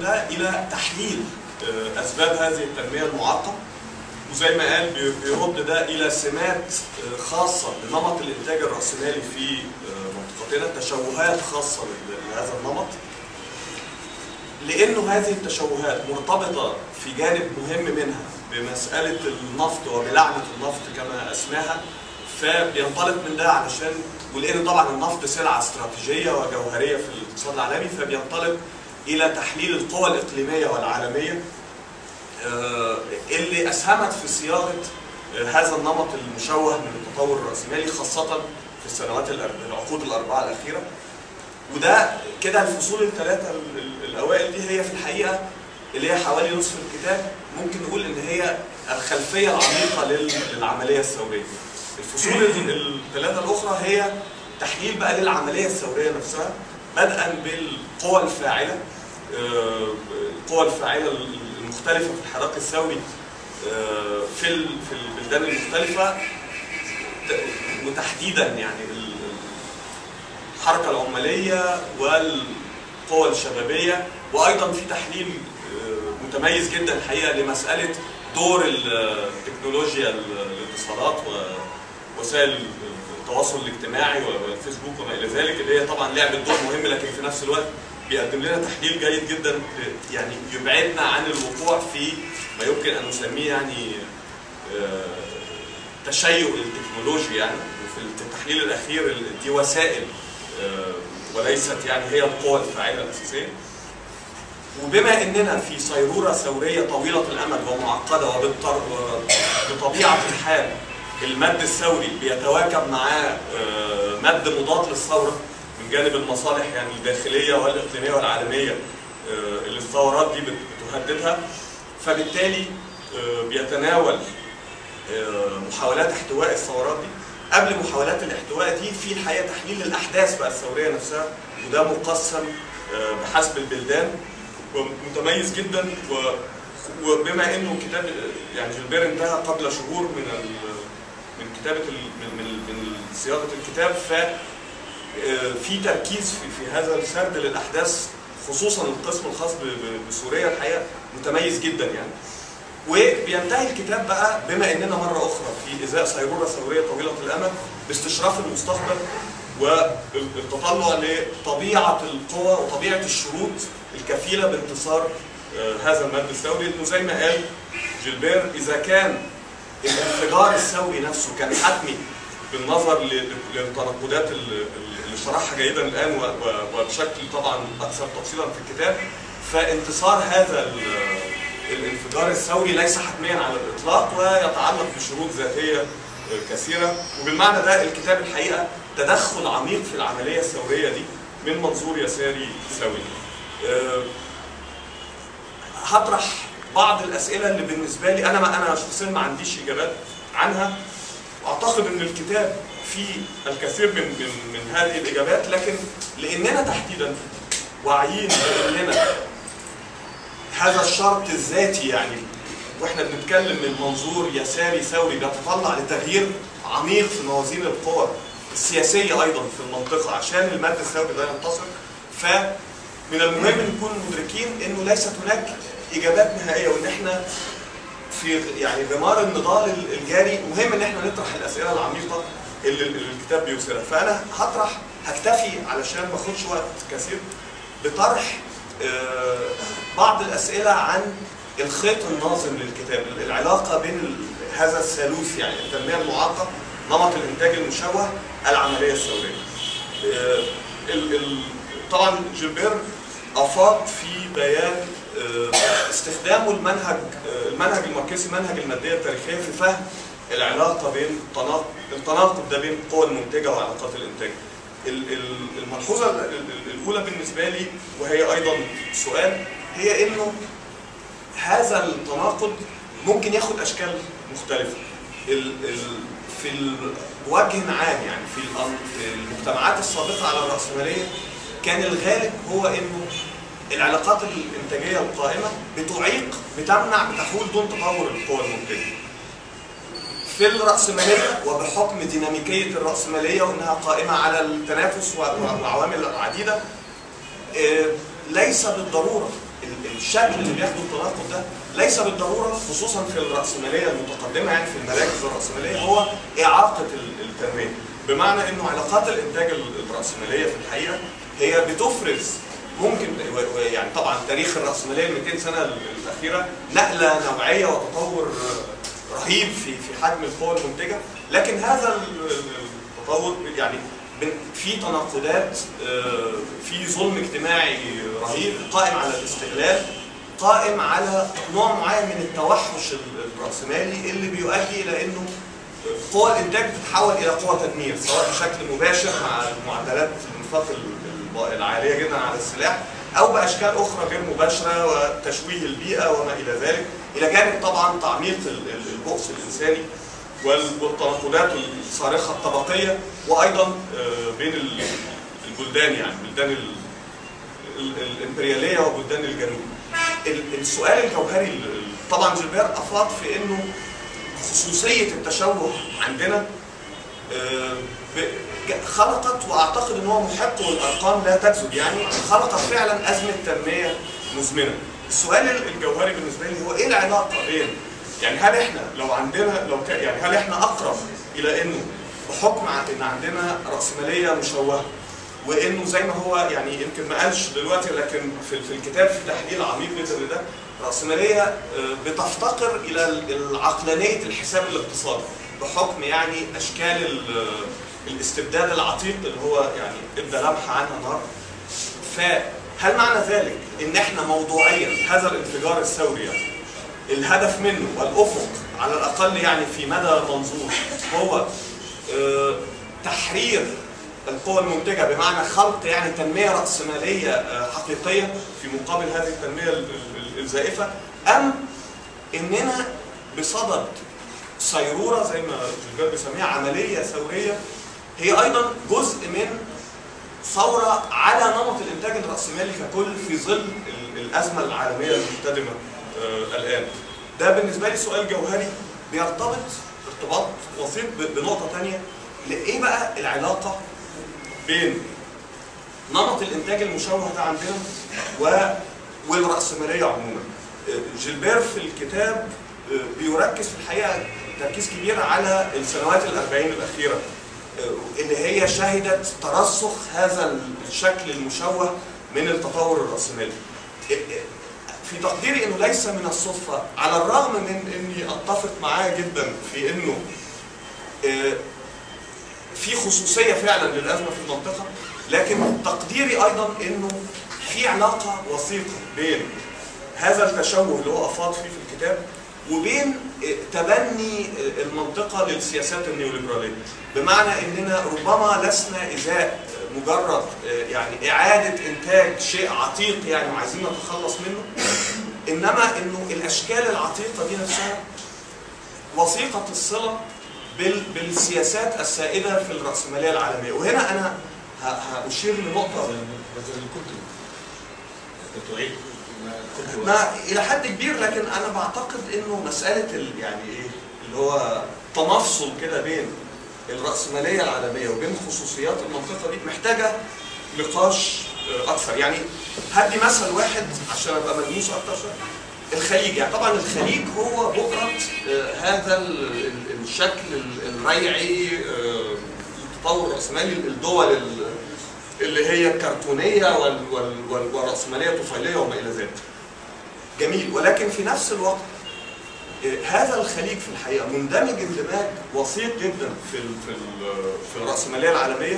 ده الى تحليل آه، اسباب هذه التنميه المعاقه وزي ما قال بي- بيرد ده الى سمات آه، خاصه بنمط الانتاج الراسمالي في آه، منطقتنا تشوهات خاصه ل- لهذا النمط لانه هذه التشوهات مرتبطه في جانب مهم منها بمساله النفط وبلعنه النفط كما اسماها فبينطلق من ده علشان ولان طبعا النفط سلعه استراتيجيه وجوهريه في الاقتصاد العالمي فبينطلق الى تحليل القوى الاقليميه والعالميه آه، اللي اسهمت في صياغه آه، هذا النمط المشوه من التطور الراسمالي خاصه في السنوات الأر- العقود الاربعه الاخيره وده كده الفصول الثلاثه ال- ال- الاوائل دي هي في الحقيقه اللي هي حوالي نصف الكتاب ممكن نقول ان هي الخلفيه العميقه لل- للعمليه الثوريه. الفصول ال- الثلاثه الاخرى هي تحليل بقى للعمليه الثوريه نفسها بدءا بالقوى الفاعله آه، القوى الفاعله المختلفه في الحراك الثوري آه، في ال- في البلدان المختلفه ت- وتحديدا يعني ال- الحركه العماليه والقوى الشبابيه وايضا في تحليل آه، متميز جدا الحقيقه لمساله دور ال- التكنولوجيا ال- الاتصالات ووسائل التواصل الاجتماعي والفيسبوك وما الى ذلك اللي هي طبعا لعبت دور مهم لكن في نفس الوقت بيقدم لنا تحليل جيد جدا ب- يعني يبعدنا عن الوقوع في ما يمكن ان نسميه يعني آه، تشيع التكنولوجي يعني وفي التحليل الاخير ال- دي وسائل آه، وليست يعني هي القوى الفاعله الاساسيه وبما اننا في صيروره ثوريه طويله الامد ومعقده وبالطر- وبطبيعه الحال المد الثوري بيتواكب معاه آه، مد مضاد للثوره من جانب المصالح يعني الداخليه والاقليميه والعالميه آه، اللي الثورات دي بت- بتهددها فبالتالي آه، بيتناول آه، محاولات احتواء الثورات دي قبل محاولات الاحتواء دي في الحقيقه تحليل الاحداث بقى الثوريه نفسها وده مقسم آه، بحسب البلدان ومتميز جدا و وبما انه كتاب يعني جilbert انتهى قبل شهور من ال- من كتابه ال- من من من صياغه الكتاب ف آه، في تركيز في في هذا السرد للاحداث خصوصا القسم الخاص ب- ب- بسوريا الحقيقه متميز جدا يعني وبينتهي الكتاب بقى بما اننا مره اخرى في ازاء صيروره ثوريه طويله الامد باستشراف المستقبل والتطلع لطبيعه القوى وطبيعه الشروط الكفيله بانتصار آه، هذا المد الثوري انه زي ما قال جيلبير اذا كان الانفجار الثوري نفسه كان حتمي بالنظر ل- للتناقضات ال- ال- اللي شرحها جيدا الان و- و- وبشكل طبعا اكثر تفصيلا في الكتاب فانتصار هذا ال- الانفجار الثوري ليس حتميا على الاطلاق ويتعلق بشروط ذاتيه كثيره وبالمعنى ده الكتاب الحقيقه تدخل عميق في العمليه الثوريه دي من منظور يساري ثوري. أه، هطرح بعض الاسئله اللي بالنسبه لي انا ما انا شخصيا ما عنديش اجابات عنها واعتقد ان الكتاب فيه الكثير من من من هذه الاجابات لكن لاننا تحديدا واعيين باننا هذا الشرط الذاتي يعني واحنا بنتكلم من منظور يساري ثوري بيتطلع لتغيير عميق في موازين القوى السياسيه ايضا في المنطقه عشان المد الثوري ده ينتصر فمن المهم نكون مدركين انه ليست هناك اجابات نهائيه وان احنا في يعني غمار النضال الجاري مهم ان احنا نطرح الاسئله العميقه اللي اللي الكتاب بيثيرها فانا هطرح هكتفي علشان ما اخدش وقت كثير بطرح آه، بعض الاسئله عن الخيط الناظم للكتاب العلاقه بين ال- هذا الثالوث يعني التنميه المعاقه نمط الانتاج المشوه العمليه الثوريه آه، ال- ال- طبعا جيلبير افاض في بيان آه، استخدامه المنهج آه، المنهج الماركسي منهج الماديه التاريخيه في فهم العلاقه بين التناقض التناقض ده بين القوى المنتجه وعلاقات الانتاج. ال- ال- الملحوظه ال- ال- الاولى بالنسبه لي وهي ايضا سؤال هي انه هذا التناقض ممكن ياخد اشكال مختلفه. ال ال في ال- بوجه عام يعني في الأن- في المجتمعات السابقه على الراسماليه كان الغالب هو انه العلاقات الانتاجيه القائمه بتعيق بتمنع بتحول دون تطور القوى المنتجه. في الرأسمالية وبحكم ديناميكية الرأسمالية وأنها قائمة على التنافس و- وعوامل عديدة آه، ليس بالضرورة ال- الشكل اللي بياخده التناقض ده ليس بالضروره خصوصا في الراسماليه المتقدمه يعني في المراكز الراسماليه هو اعاقه ال- التنميه بمعنى انه علاقات الانتاج ال- الراسماليه في الحقيقه هي بتفرز ممكن و- و- يعني طبعا تاريخ الراسماليه ال 200 سنه الاخيره نقله نوعيه وتطور رهيب في في حجم القوى المنتجه لكن هذا ال- ال- التطور يعني بن- في تناقضات آه، في ظلم اجتماعي رهيب قائم على الاستغلال قائم على نوع معين من التوحش ال- الراسمالي اللي بيؤدي الى انه قوى الانتاج تتحول الى قوى تدمير سواء بشكل مباشر مع معدلات الانفاق ال- ال- العاليه جدا على السلاح او باشكال اخرى غير مباشره وتشويه البيئه وما الى ذلك الى جانب طبعا تعميق ال- ال- البؤس الانساني وال- والتناقضات الصارخه الطبقيه وايضا آه، بين ال- البلدان يعني بلدان ال- ال- الامبرياليه وبلدان الجنوب. ال- السؤال الجوهري ال- طبعا جilbert افاض في انه خصوصيه التشوه عندنا آه، ب- ج- خلقت واعتقد ان هو محق والارقام لا تكذب يعني خلقت فعلا ازمه تنميه مزمنه. السؤال ال- الجوهري بالنسبه لي هو ايه العلاقه بين يعني هل احنا لو عندنا لو كان يعني هل احنا اقرب الى انه بحكم ع- ان عندنا راسماليه مشوهه وانه زي ما هو يعني يمكن ما قالش دلوقتي لكن في, في الكتاب في تحليل عميق جدا لده راسماليه آه، بتفتقر الى ال- العقلانيه الحساب الاقتصادي بحكم يعني اشكال ال- الاستبداد العتيق اللي هو يعني ادى لمحه عنها النهارده فهل معنى ذلك ان احنا موضوعيا هذا الانفجار الثوري يعني الهدف منه والافق على الاقل يعني في مدى منظور هو آه، تحرير القوى المنتجه بمعنى خلق يعني تنميه راسماليه آه، حقيقيه في مقابل هذه التنميه ال- ال- الزائفه ام اننا بصدد صيروره زي ما جilbert بيسميها عمليه ثوريه هي ايضا جزء من ثوره على نمط الانتاج الراسمالي ككل في ظل ال- الازمه العالميه المحتدمه آه، الان. ده بالنسبه لي سؤال جوهري بيرتبط ارتباط وثيق ب- بنقطه ثانيه ايه بقى العلاقه بين نمط الانتاج المشوه ده عندنا و والراسماليه عموما. آه، جيلبير في الكتاب آه، بيركز في الحقيقه تركيز كبير على السنوات الأربعين الأخيرة آه، اللي هي شهدت ترسخ هذا الشكل المشوه من التطور الرأسمالي. آه، آه، في تقديري انه ليس من الصدفة على الرغم من اني اتفق معاه جدا في انه آه، في خصوصية فعلا للأزمة في المنطقة لكن تقديري أيضا أنه في علاقة وثيقة بين هذا التشوه اللي هو أفاض فيه في الكتاب وبين تبني المنطقة للسياسات النيوليبرالية بمعنى أننا ربما لسنا إزاء مجرد يعني إعادة إنتاج شيء عتيق يعني وعايزين نتخلص منه إنما أنه الأشكال العتيقة دي نفسها وثيقة الصلة بال- بالسياسات السائدة في الرأسمالية العالمية وهنا أنا ه- هأشير لنقطة مثلا كنت كنت عيد ما كنت ما الى حد كبير لكن انا بعتقد انه مساله ال- يعني ايه اللي هو تمفصل كده بين الراسماليه العالميه وبين خصوصيات المنطقه دي محتاجه نقاش آه، اكثر يعني هدي مثل واحد عشان ابقى ملموس اكتر شويه الخليج يعني طبعا الخليج هو بؤره آه، هذا ال- ال- الشكل ال- الريعي آه، التطور الراسمالي الدول ال- اللي هي الكرتونيه وال وال وال والراسماليه الطفيليه وما الى ذلك. جميل ولكن في نفس الوقت آه، هذا الخليج في الحقيقه مندمج اندماج وثيق جدا في ال في ال في الراسماليه العالميه.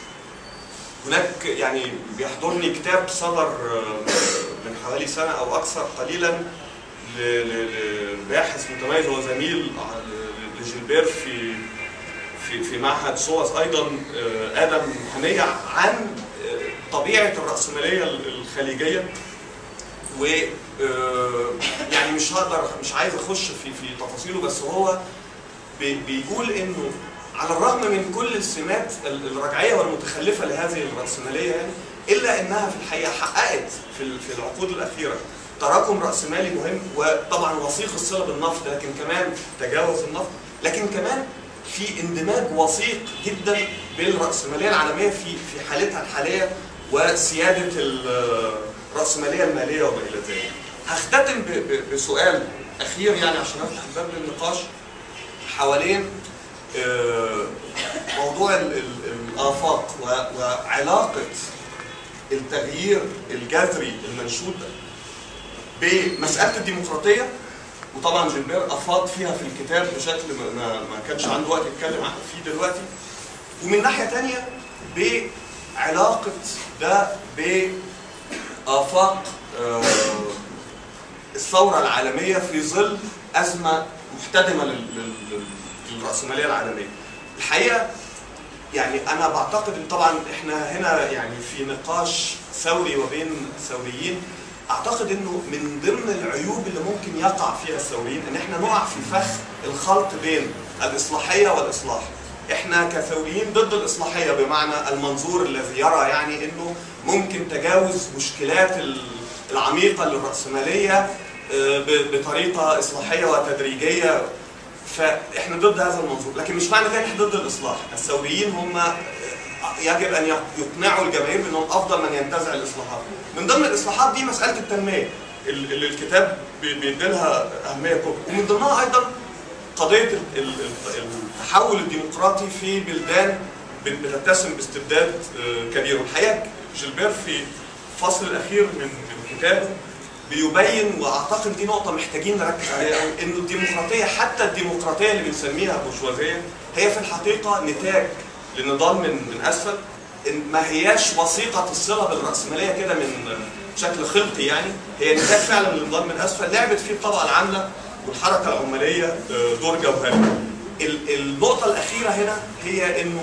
هناك يعني بيحضرني كتاب صدر آه، من حوالي سنه او اكثر قليلا ل- ل- لباحث متميز هو زميل ع- لجيلبير في في في معهد سوس ايضا آه، ادم هنيه عن آه، طبيعه الراسماليه الخليجيه و آه، يعني مش هقدر مش عايز اخش في في تفاصيله بس هو بي- بيقول انه على الرغم من كل السمات ال- الرجعيه والمتخلفه لهذه الراسماليه يعني الا انها في الحقيقه حققت في ال- في العقود الاخيره تراكم راسمالي مهم وطبعا وثيق الصله بالنفط لكن كمان تجاوز النفط لكن كمان في اندماج وثيق جدا بالراسماليه العالميه في في حالتها الحاليه وسياده ال- الراسماليه الماليه وما الى ذلك. هختتم ب- ب- بسؤال اخير يعني عشان افتح الباب للنقاش حوالين آه، موضوع ال- ال- الافاق و- وعلاقه التغيير الجذري المنشود بمساله الديمقراطيه وطبعا جilbert افاض فيها في الكتاب بشكل ما- ما, ما كانش عنده وقت يتكلم عن- فيه دلوقتي ومن ناحيه تانية بعلاقه ده بافاق آه، الثوره العالميه في ظل ازمه محتدمه لل- لل- لل- للراسماليه العالميه. الحقيقه يعني انا بعتقد ان طبعا احنا هنا يعني في نقاش ثوري وبين ثوريين اعتقد انه من ضمن العيوب اللي ممكن يقع فيها الثوريين ان احنا نقع في فخ الخلط بين الاصلاحيه والاصلاح. احنا كثوريين ضد الاصلاحيه بمعنى المنظور الذي يرى يعني انه ممكن تجاوز مشكلات ال- العميقه للراسماليه آه، ب- بطريقه اصلاحيه وتدريجيه فاحنا ضد هذا المنظور لكن مش معنى كده احنا ضد الاصلاح الثوريين هم يجب ان يقنعوا الجماهير بانهم افضل من ينتزع الاصلاحات من ضمن الاصلاحات دي مساله التنميه اللي الكتاب بي- بيديلها اهميه كبرى ومن ضمنها ايضا قضيه ال- ال- ال- التحول الديمقراطي في بلدان بت- بتتسم باستبداد آه، كبير والحقيقه جilbert في الفصل الاخير من من كتابه بيبين واعتقد دي نقطه محتاجين نركز عليها قوي انه الديمقراطيه حتى الديمقراطيه اللي بنسميها برجوازيه هي في الحقيقه نتاج لنضال من من اسفل إن ما هياش وثيقه الصله بالراسماليه كده من بشكل خلقي يعني هي نتاج فعلا للنضال من اسفل لعبت فيه الطبقه العامله والحركه العماليه آه، دور جوهري. ال- النقطه الاخيره هنا هي انه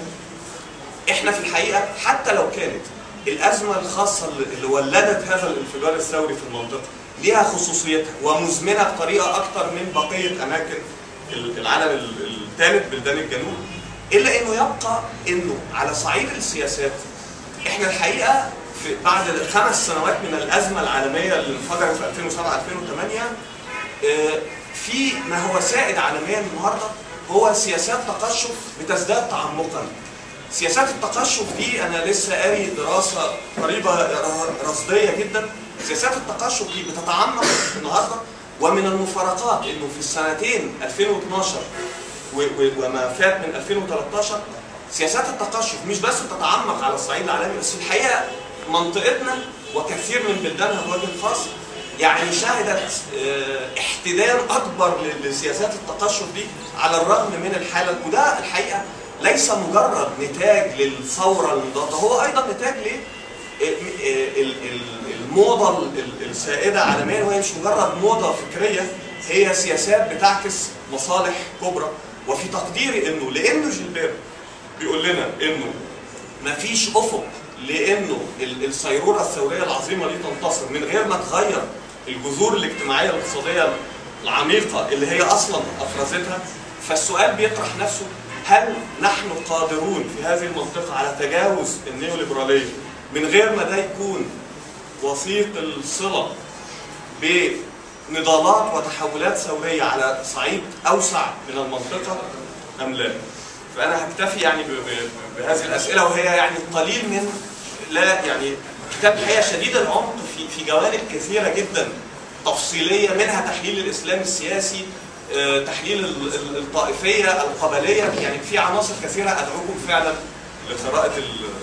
احنا في الحقيقه حتى لو كانت الازمه الخاصه اللي اللي ولدت هذا الانفجار الثوري في المنطقه ليها خصوصيتها ومزمنه بطريقه اكثر من بقيه اماكن ال- العالم ال- الثالث بلدان الجنوب الا انه يبقى انه على صعيد السياسات احنا الحقيقه في بعد خمس سنوات من الازمه العالميه اللي انفجرت في 2007 2008 آه، في ما هو سائد عالميا النهارده هو سياسات تقشف بتزداد تعمقا سياسات التقشف دي انا لسه قاري دراسه قريبه رصديه جدا سياسات التقشف دي بتتعمق النهارده ومن المفارقات انه في السنتين 2012 و- و- وما فات من 2013 سياسات التقشف مش بس بتتعمق على الصعيد العالمي بس في الحقيقه منطقتنا وكثير من بلدانها بوجه خاص يعني شهدت آه، احتدام اكبر ل- لسياسات التقشف دي على الرغم من الحاله وده الحقيقه ليس مجرد نتاج للثوره المضاده هو ايضا نتاج ل ال- ال- الموضه ال- السائده عالميا وهي مش مجرد موضه فكريه هي سياسات بتعكس مصالح كبرى وفي تقديري انه لانه جilbert بيقول لنا انه مفيش افق لانه ال- الصيروره الثوريه العظيمه دي تنتصر من غير ما تغير الجذور الاجتماعيه الاقتصاديه العميقه اللي هي اصلا افرزتها فالسؤال بيطرح نفسه هل نحن قادرون في هذه المنطقه على تجاوز النيوليبراليه من غير ما ده يكون وثيق الصله بنضالات وتحولات ثوريه على صعيد اوسع من المنطقه ام لا؟ فانا هكتفي يعني ب- ب- بهذه الاسئله وهي يعني قليل من لا يعني كتاب الحقيقه شديد العمق في في جوانب كثيره جدا تفصيليه منها تحليل الاسلام السياسي آه، تحليل ال- ال- الطائفيه القبليه يعني في عناصر كثيره ادعوكم فعلا لقراءه ال-